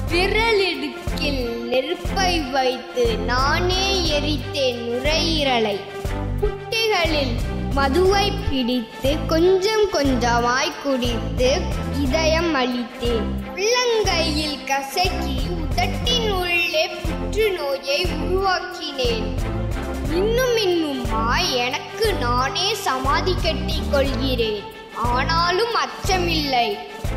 விரலிடுக்கில் நெருப்பை வைத்து நானே எரித்தேன் நுரையீரலை குட்டிகளில் மதுவை பிடித்து கொஞ்சம் கொஞ்சமாய் குடித்து இதயம் அளித்தேன் உள்ளங்கையில் கசக்கி உதட்டின் உள்ளே புற்றுநோயை உருவாக்கினேன் இன்னும் இன்னுமாய் எனக்கு நானே சமாதி கட்டிக் கொள்கிறேன் ஆனாலும் அச்சமில்லை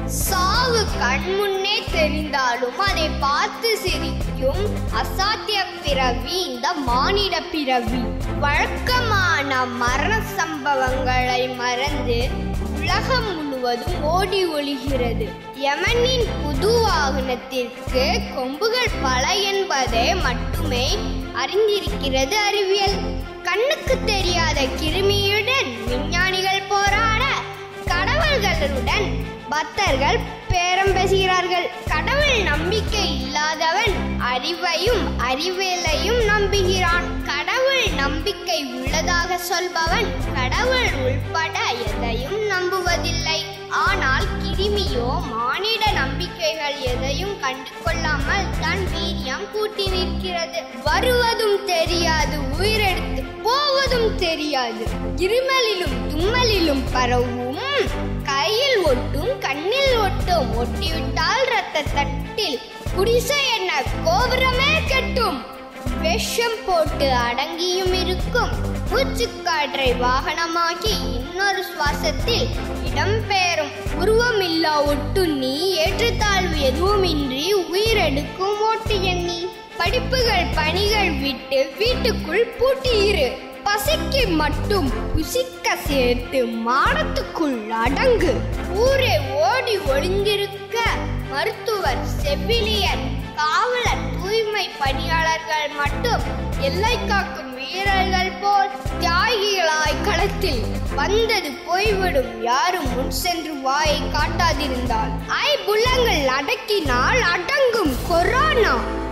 சாவு கண்முன்னே தெரிந்தாலும் அதை பார்த்து சிரிக்கும் அசாத்திய பிறவி இந்த மானிட பிறவி வழக்கமான மரண சம்பவங்களை மறந்து உலகம் முழுவதும் ஓடி ஒளிகிறது யமனின் புது வாகனத்திற்கு கொம்புகள் பல என்பதை மட்டுமே அறிந்திருக்கிறது அறிவியல் கண்ணுக்கு தெரியாத கிருமியுடன் விஞ்ஞானிகள் போராட கடவுள்களுடன் பக்தர்கள் பேரம் பேசுகிறார்கள் கடவுள் நம்பிக்கை இல்லாதவன் அறிவையும் அறிவியலையும் நம்புகிறான் கடவுள் நம்பிக்கை உள்ளதாக சொல்பவன் கடவுள் உள்பட எதையும் நம்புவதில்லை ஆனால் கிருமியோ மானிட நம்பிக்கைகள் எதையும் கண்டு கொள்ளாமல் தன் வீரியம் கூட்டி நிற்கிறது வருவதும் தெரியாது உயிரெடுத்து போவதும் தெரியாது இருமலிலும் தும்மலிலும் பரவும் கையில் ஒட்டும் கண்ணில் ஒட்டும் ஒட்டிவிட்டால் ரத்த தட்டில் குடிசை என்ன கோபுரமே கெட்டும் விஷம் போட்டு அடங்கியும் இருக்கும் மூச்சுக்காற்றை வாகனமாக்கி இன்னொரு சுவாசத்தில் இடம்பெயரும் உருவமில்லா ஒட்டு நீ ஏற்றத்தாழ்வு எதுவுமின்றி உயிரெடுக்கும் ஓட்டு எண்ணி படிப்புகள் பணிகள் விட்டு வீட்டுக்குள் பூட்டியிரு பசிக்கு மட்டும் புசிக்க சேர்த்து மாடத்துக்குள் அடங்கு ஊரே ஓடி ஒளிந்திருக்க மருத்துவர் செவிலியர் காவலர் தூய்மை பணியாளர்கள் மட்டும் எல்லை காக்கும் வீரர்கள் போல் தியாகிகளாய் களத்தில் வந்தது போய்விடும் யாரும் முன் சென்று வாயை காட்டாதிருந்தால் ஐ புல்லங்கள் அடக்கினால் அடங்கும் கொரோனா